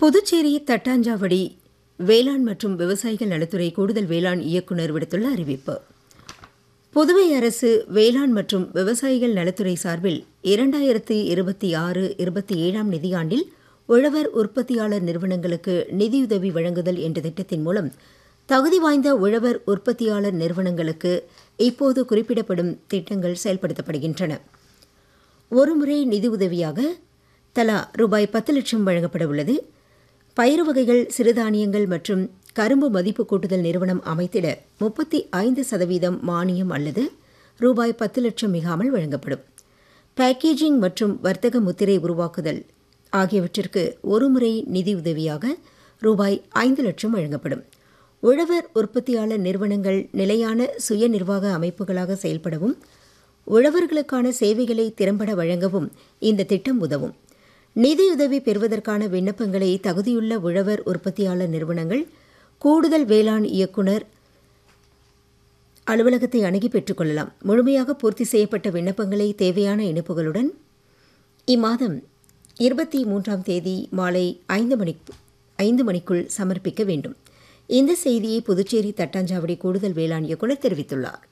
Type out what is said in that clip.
புதுச்சேரி தட்டாஞ்சாவடி வேளாண் மற்றும் விவசாயிகள் நலத்துறை கூடுதல் வேளாண் இயக்குநர் விடுத்துள்ள அறிவிப்பு புதுவை அரசு வேளாண் மற்றும் விவசாயிகள் நலத்துறை சார்பில் இரண்டாயிரத்தி இருபத்தி ஆறு இருபத்தி ஏழாம் நிதியாண்டில் உழவர் உற்பத்தியாளர் நிறுவனங்களுக்கு நிதியுதவி வழங்குதல் என்ற திட்டத்தின் மூலம் தகுதி வாய்ந்த உழவர் உற்பத்தியாளர் நிறுவனங்களுக்கு இப்போது குறிப்பிடப்படும் திட்டங்கள் செயல்படுத்தப்படுகின்றன ஒருமுறை நிதியுதவியாக தலா ரூபாய் பத்து லட்சம் வழங்கப்பட உள்ளது பயிறு வகைகள் சிறுதானியங்கள் மற்றும் கரும்பு மதிப்பு கூட்டுதல் நிறுவனம் அமைத்திட முப்பத்தி ஐந்து சதவீதம் மானியம் அல்லது ரூபாய் பத்து லட்சம் மிகாமல் வழங்கப்படும் பேக்கேஜிங் மற்றும் வர்த்தக முத்திரை உருவாக்குதல் ஆகியவற்றிற்கு ஒருமுறை நிதியுதவியாக ரூபாய் ஐந்து லட்சம் வழங்கப்படும் உழவர் உற்பத்தியாளர் நிறுவனங்கள் நிலையான சுய நிர்வாக அமைப்புகளாக செயல்படவும் உழவர்களுக்கான சேவைகளை திறம்பட வழங்கவும் இந்த திட்டம் உதவும் நிதியுதவி பெறுவதற்கான விண்ணப்பங்களை தகுதியுள்ள உழவர் உற்பத்தியாளர் நிறுவனங்கள் கூடுதல் வேளாண் இயக்குனர் அலுவலகத்தை அணுகி பெற்றுக்கொள்ளலாம் முழுமையாக பூர்த்தி செய்யப்பட்ட விண்ணப்பங்களை தேவையான இணைப்புகளுடன் இம்மாதம் இருபத்தி மூன்றாம் தேதி மாலை ஐந்து மணி ஐந்து மணிக்குள் சமர்ப்பிக்க வேண்டும் இந்த செய்தியை புதுச்சேரி தட்டாஞ்சாவடி கூடுதல் வேளாண் இயக்குநர் தெரிவித்துள்ளார்